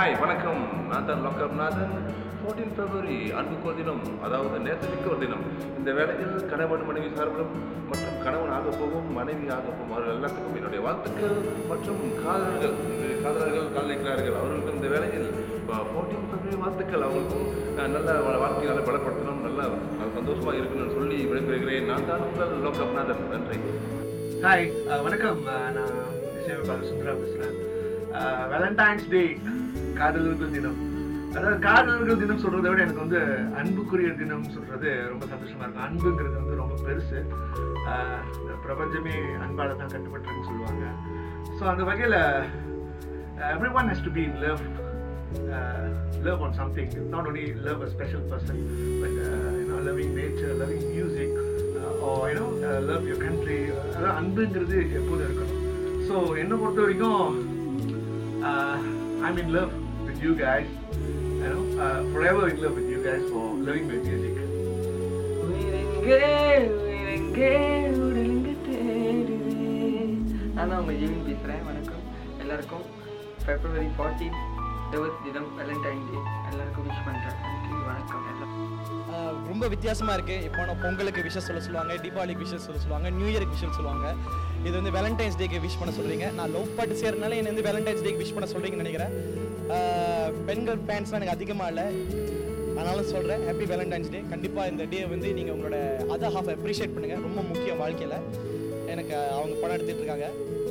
hi வணக்கம் நான் தான் லோக்கப் நாதன் ஃபோர்டீன் பிப்ரவரி அன்புக்கு ஒரு தினம் அதாவது நேசமிக்க ஒரு தினம் இந்த வேளையில் கணவன் மனைவி சார்பிலும் மற்றும் கணவன் ஆக போகும் மனைவி ஆக போகும் அவர்கள் எல்லாத்துக்கும் என்னுடைய வாழ்த்துக்கள் மற்றும் காதலர்கள் இந்த காதலர்கள் காதலிக்கிறார்கள் அவர்களுக்கும் இந்த வேளையில் ஃபோர்டீன் பிப்ரவரி வாழ்த்துக்கள் அவங்களுக்கும் அஹ், நல்ல வா- வாழ்க்கையை நல்லா பலப்படுத்தணும் நல்லா அஹ், சந்தோஷமா இருக்கணும்னு சொல்லி விடைபெறுகிறேன் நான் தான் உங்கள் லோக்கப் நாதன் நன்றி ஹாய் வணக்கம் அஹ், நான் இசையமைப்பாளர் சுந்தரா பேசுகிறேன் வேலண்டைன்ஸ் டே காதலர்கள் தினம் அதாவது காதலர்கள் தினம் சொல்றதை விட எனக்கு வந்து அன்புக்குரிய தினம் சொல்றது ரொம்ப சந்தோஷமா இருக்கும் அன்புங்கிறது வந்து ரொம்ப பெருசு அஹ், இந்த பிரபஞ்சமே அன்பால தான் கட்டுப்பட்டுருக்குன்னு சொல்லுவாங்க ஸோ அந்த வகையில் every one has to be in love love on something not only love a special person but uh, you know loving nature loving music uh, or you know uh, love your country அதாவது அன்புங்கிறது எப்போதும் இருக்கணும் so என்னை பொறுத்த வரைக்கும் I'm in love with you guys you know uh, forever in love with you guys for loving my music உயிரெங்கே உயிரெங்கே உடலுங்க தேடுதே நான் தான் உங்கள் ஜீவன் பேசுகிறேன் வணக்கம் எல்லாருக்கும் ஃபெப்ரவரி ஃபார்ட்டீன் திவஸ் தினம் வேலண்டைன் டே எல்லாருக்கும் விஷ் பண்ணுறேன் நன்றி வணக்கம் எல்லாம் ஆஹ் ரொம்ப வித்தியாசமாக இருக்குது இப்போ நான் பொங்கலுக்கு விஷஸ் சொல்ல சொல்லுவாங்க தீபாவளிக்கு விஷஸ் சொல்ல சொல்லுவாங்க நியூ இயருக்கு விஷஸ் சொல்லுவாங்க இது வந்து வேலண்டைன்ஸ் டேக்கு விஷ் பண்ண சொல்கிறீங்க நான் லவ் பாட்டு சேர்றனால என்னை வந்து வேலண்டைன்ஸ் டேக்கு விஷ் பண்ண சொல்கிறீங்கன்னு நினைக்கிறேன் ஆஹ் பெண்கள் ஃபேன்ஸ்லாம் எனக்கு அதிகமாக இல்லை ஆனாலும் சொல்கிறேன் ஹாப்பி வேலண்டைன்ஸ் டே கண்டிப்பாக இந்த டே வந்து நீங்கள் உங்களோட அதர் ஹாஃப் அப்ரிஷியேட் பண்ணுங்கள் ரொம்ப முக்கியம் வாழ்க்கையில் எனக்கு அவங்க படம் எடுத்துகிட்டு இருக்காங்க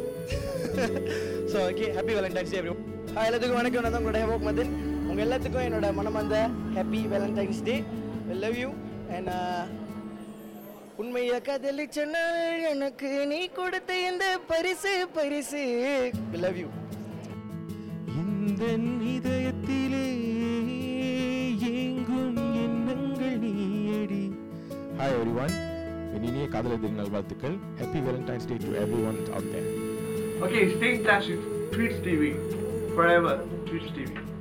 so okay happy Valentine's day every எல்லாத்துக்கும் வணக்கம் நான் தான் உங்களோட ஹேவோக் மதன் உங்கள் எல்லாத்துக்கும் என்னோட மனமார்ந்த happy Valentine's day love you and உண்மையை கதலி சொன்னால் எனக்கு நீ கொடுத்த இந்த பரிசு பரிசு லவ் யூ இந்த இதயத்திலே எங்கும் எண்ணங்கள் நீயடி ஹாய் எவ்ரி ஒன் என் இனிய காதலர் தின நல்வாழ்த்துக்கள் happy Valentine's day to every one out there okay stay in touch with Tweets TV forever Tweets TV